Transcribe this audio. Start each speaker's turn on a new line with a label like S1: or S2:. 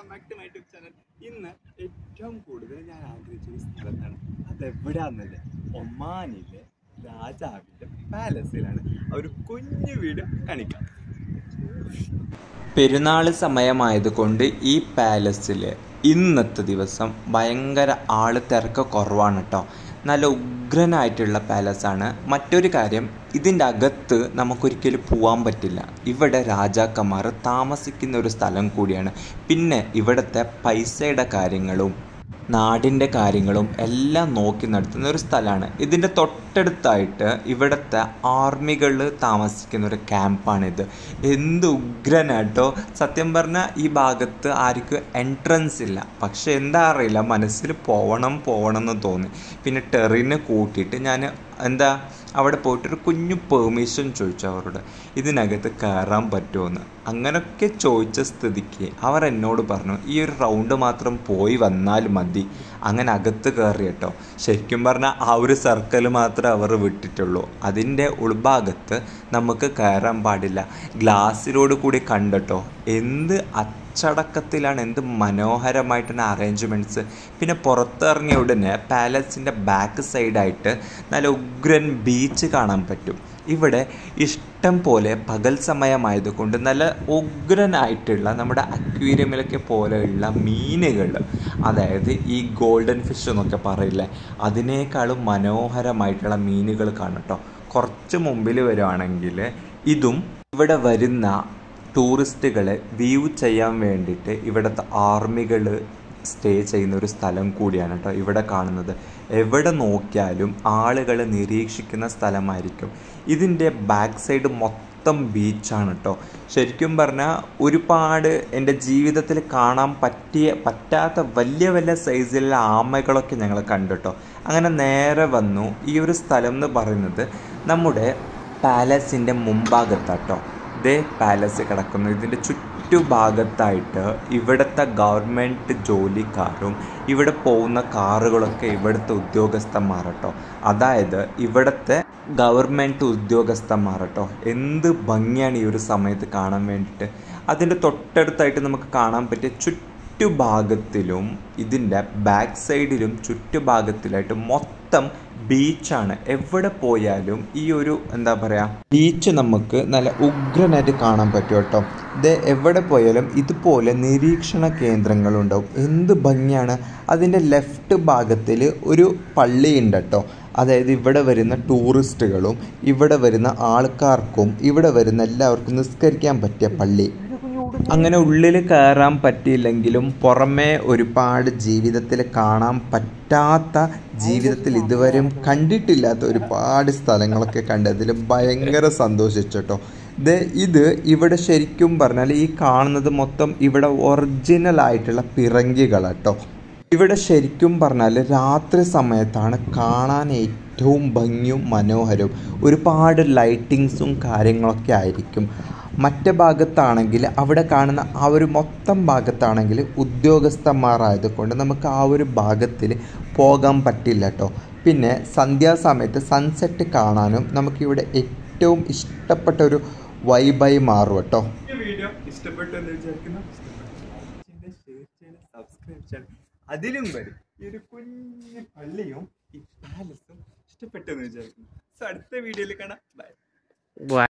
S1: welcome back to my YouTube channel ഇന്ന് ഏറ്റവും കൂടുതൽ ഞാൻ ആഗ്രഹിച്ച ഒരു സ്ഥലത്താണ് അതെവിടാന്നല്ലേ ഒമാനിലെ രാജാവിൻ്റെ പാലസിലാണ് ആ ഒരു കുഞ്ഞു വീട് കാണിക്കാം
S2: പെരുന്നാൾ സമയമായതുകൊണ്ട് ഈ പാലസിൽ ഇന്നത്തെ ദിവസം ഭയങ്കര ആള് തിരക്ക് കുറവാണ് കേട്ടോ നല്ല ഉഗ്രനായിട്ടുള്ള പാലസാണ് മറ്റൊരു കാര്യം ഇതിൻ്റെ അകത്ത് നമുക്കൊരിക്കലും പോകാൻ പറ്റില്ല ഇവിടെ രാജാക്കന്മാർ താമസിക്കുന്ന ഒരു സ്ഥലം കൂടിയാണ് പിന്നെ ഇവിടുത്തെ പൈസയുടെ കാര്യങ്ങളും നാടിൻ്റെ കാര്യങ്ങളും എല്ലാം നോക്കി നടത്തുന്ന ഒരു സ്ഥലമാണ് ഇതിൻ്റെ തൊട്ടടുത്തായിട്ട് ഇവിടുത്തെ ആർമികൾ താമസിക്കുന്ന ഒരു ക്യാമ്പാണിത് എന്ത് ഉഗ്രനാട്ടോ സത്യം പറഞ്ഞാൽ ഈ ഭാഗത്ത് ആർക്കും എൻട്രൻസ് ഇല്ല പക്ഷെ എന്താ അറിയില്ല മനസ്സിൽ പോവണം പോവണം എന്ന് തോന്നി പിന്നെ ടെറിനെ കൂട്ടിയിട്ട് ഞാൻ എന്താ അവിടെ പോയിട്ടൊരു കുഞ്ഞു പെർമിഷൻ ചോദിച്ചു അവരോട് ഇതിനകത്ത് കയറാൻ പറ്റുമോയെന്ന് അങ്ങനെയൊക്കെ ചോദിച്ച സ്ഥിതിക്ക് അവർ എന്നോട് പറഞ്ഞു ഈ ഒരു റൗണ്ട് മാത്രം പോയി വന്നാൽ മതി അങ്ങനെ അകത്ത് കയറി കേട്ടോ ശരിക്കും പറഞ്ഞാൽ ആ ഒരു സർക്കിൾ മാത്രമേ അവർ വിട്ടിട്ടുള്ളൂ അതിൻ്റെ ഉൾഭാഗത്ത് നമുക്ക് കയറാൻ പാടില്ല ഗ്ലാസ്സിലോട് കൂടി കണ്ടട്ടോ എന്ത് അച്ചടക്കത്തിലാണ് എന്ത് മനോഹരമായിട്ടാണ് അറേഞ്ച്മെൻറ്റ്സ് പിന്നെ പുറത്തിറങ്ങിയ ഉടനെ പാലസിൻ്റെ ബാക്ക് സൈഡായിട്ട് നല്ല ഉഗ്രൻ ബീച്ച് കാണാൻ പറ്റും ഇവിടെ ഇഷ്ടം പോലെ പകൽ സമയമായതുകൊണ്ട് നല്ല ഉഗ്രനായിട്ടുള്ള നമ്മുടെ അക്വേരിയമിലൊക്കെ പോലെയുള്ള മീനുകൾ അതായത് ഈ ഗോൾഡൻ ഫിഷ് എന്നൊക്കെ പറയില്ലേ അതിനേക്കാളും മനോഹരമായിട്ടുള്ള മീനുകൾ കാണട്ടോ കുറച്ച് മുമ്പിൽ വരുവാണെങ്കിൽ ഇതും ഇവിടെ വരുന്ന ടൂറിസ്റ്റുകളെ വ്യൂ ചെയ്യാൻ വേണ്ടിയിട്ട് ഇവിടുത്തെ ആർമികൾ സ്റ്റേ ചെയ്യുന്ന ഒരു സ്ഥലം കൂടിയാണ് കേട്ടോ ഇവിടെ കാണുന്നത് എവിടെ നോക്കിയാലും ആളുകൾ നിരീക്ഷിക്കുന്ന സ്ഥലമായിരിക്കും ഇതിൻ്റെ ബാക്ക് സൈഡ് മൊത്തം ബീച്ചാണ് കേട്ടോ ശരിക്കും പറഞ്ഞാൽ ഒരുപാട് എൻ്റെ ജീവിതത്തിൽ കാണാൻ പറ്റിയ പറ്റാത്ത വലിയ വലിയ സൈസിലുള്ള ആമകളൊക്കെ ഞങ്ങൾ കണ്ടു കേട്ടോ അങ്ങനെ നേരെ വന്നു ഈ ഒരു സ്ഥലം എന്ന് പറയുന്നത് നമ്മുടെ പാലസിൻ്റെ മുമ്പാകത്താട്ടോ ഇതേ പാലസ് കിടക്കുന്നു ഇതിൻ്റെ ചുറ്റുഭാഗത്തായിട്ട് ഇവിടുത്തെ ഗവൺമെൻറ് ജോലിക്കാരും ഇവിടെ പോകുന്ന കാറുകളൊക്കെ ഇവിടുത്തെ ഉദ്യോഗസ്ഥന്മാർ കേട്ടോ അതായത് ഇവിടുത്തെ ഗവൺമെൻറ് ഉദ്യോഗസ്ഥന്മാർ കേട്ടോ എന്ത് ഭംഗിയാണ് ഈ ഒരു സമയത്ത് കാണാൻ വേണ്ടിയിട്ട് അതിൻ്റെ തൊട്ടടുത്തായിട്ട് നമുക്ക് കാണാൻ പറ്റിയ ചുറ്റുഭാഗത്തിലും ഇതിൻ്റെ ബാക്ക് സൈഡിലും ചുറ്റുഭാഗത്തിലായിട്ട് മൊത്തം ബീച്ചാണ് എവിടെ പോയാലും ഈ ഒരു എന്താ പറയുക ബീച്ച് നമുക്ക് നല്ല ഉഗ്രനായിട്ട് കാണാൻ പറ്റും കേട്ടോ ഇത് എവിടെ പോയാലും ഇതുപോലെ നിരീക്ഷണ കേന്ദ്രങ്ങളുണ്ടാവും എന്ത് ഭംഗിയാണ് അതിൻ്റെ ലെഫ്റ്റ് ഭാഗത്തിൽ ഒരു പള്ളിയുണ്ട് കേട്ടോ അതായത് ഇവിടെ വരുന്ന ടൂറിസ്റ്റുകളും ഇവിടെ വരുന്ന ആൾക്കാർക്കും ഇവിടെ വരുന്ന എല്ലാവർക്കും നിസ്കരിക്കാൻ പറ്റിയ പള്ളി അങ്ങനെ ഉള്ളിൽ കയറാൻ പറ്റിയില്ലെങ്കിലും പുറമേ ഒരുപാട് ജീവിതത്തിൽ കാണാൻ പറ്റാത്ത ജീവിതത്തിൽ ഇതുവരെയും കണ്ടിട്ടില്ലാത്ത ഒരുപാട് സ്ഥലങ്ങളൊക്കെ കണ്ടതിൽ ഭയങ്കര സന്തോഷിച്ചു കേട്ടോ ഇത് ഇത് ഇവിടെ ശരിക്കും പറഞ്ഞാൽ ഈ കാണുന്നത് മൊത്തം ഇവിടെ ഒറിജിനൽ ആയിട്ടുള്ള പിറങ്കികൾ കേട്ടോ ഇവിടെ ശരിക്കും പറഞ്ഞാൽ രാത്രി സമയത്താണ് കാണാൻ ഏറ്റവും ഭംഗിയും മനോഹരവും ഒരുപാട് ലൈറ്റിങ്സും കാര്യങ്ങളൊക്കെ ആയിരിക്കും മറ്റേ ഭാഗത്താണെങ്കിൽ അവിടെ കാണുന്ന ആ ഒരു മൊത്തം ഭാഗത്താണെങ്കിൽ ഉദ്യോഗസ്ഥന്മാരായതുകൊണ്ട് നമുക്ക് ആ ഒരു ഭാഗത്തിൽ പോകാൻ പറ്റില്ല കേട്ടോ പിന്നെ സന്ധ്യാസമയത്ത് സൺസെറ്റ് കാണാനും നമുക്കിവിടെ ഏറ്റവും ഇഷ്ടപ്പെട്ട ഒരു വൈബായി മാറും കേട്ടോ
S1: ഈ വീഡിയോ ഇഷ്ടപ്പെട്ടു എന്ന് വിചാരിക്കുന്നു ഇഷ്ടപ്പെട്ടു ഷെയർ ചെയ്യണം സബ്സ്ക്രൈബ് ചെയ്യണം അതിലും വരും ഈ ഒരു കുഞ്ഞു പള്ളിയും ഈ പാലസും ഇഷ്ടപ്പെട്ടു എന്ന് വിചാരിക്കുന്നു സോ അടുത്ത വീഡിയോയിൽ കാണാം ബൈ